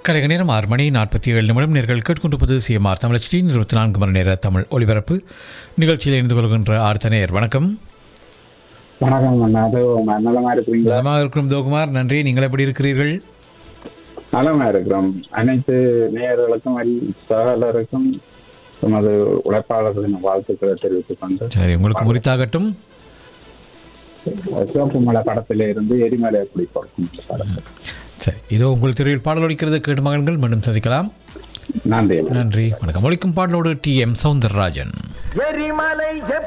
கலைக நேரம் ஆறு மணி நாற்பத்தி ஏழு நிமிடம் நேர்கள் கேட்டுக்கொண்டிருப்பது சிஎம்ஆர் தமிழ் ஸ்ரீ இருபத்தி நான்கு மணி நேர தமிழ் ஒலிபரப்பு நிகழ்ச்சியில் இணைந்து கொள்கின்ற ஆர்த்தனையர் வணக்கம் வணக்கம் அண்ணா அது நலமா இருக்கிறீங்களா நலமாக இருக்கிறோம் தோகுமார் நன்றி நீங்கள் எப்படி இருக்கிறீர்கள் நலமா இருக்கிறோம் அனைத்து நேயர்களுக்கும் அரி சகலருக்கும் நமது உழைப்பாளர்களின் வாழ்த்துக்களை தெரிவித்துக் கொண்டு சரி உங்களுக்கு முறித்தாகட்டும் சிவப்பு மலை படத்திலே இருந்து எரிமலை எப்படி கொடுக்கும் படம் சரி இதோ உங்கள் திரையில் பாடல் ஒலிக்கிறது கேட்டு மகன்கள் மீண்டும் சந்திக்கலாம் நன்றி நன்றி வணக்கம் ஒலிக்கும் பாடலோடு டி எம் சவுந்தரராஜன் எரிமலை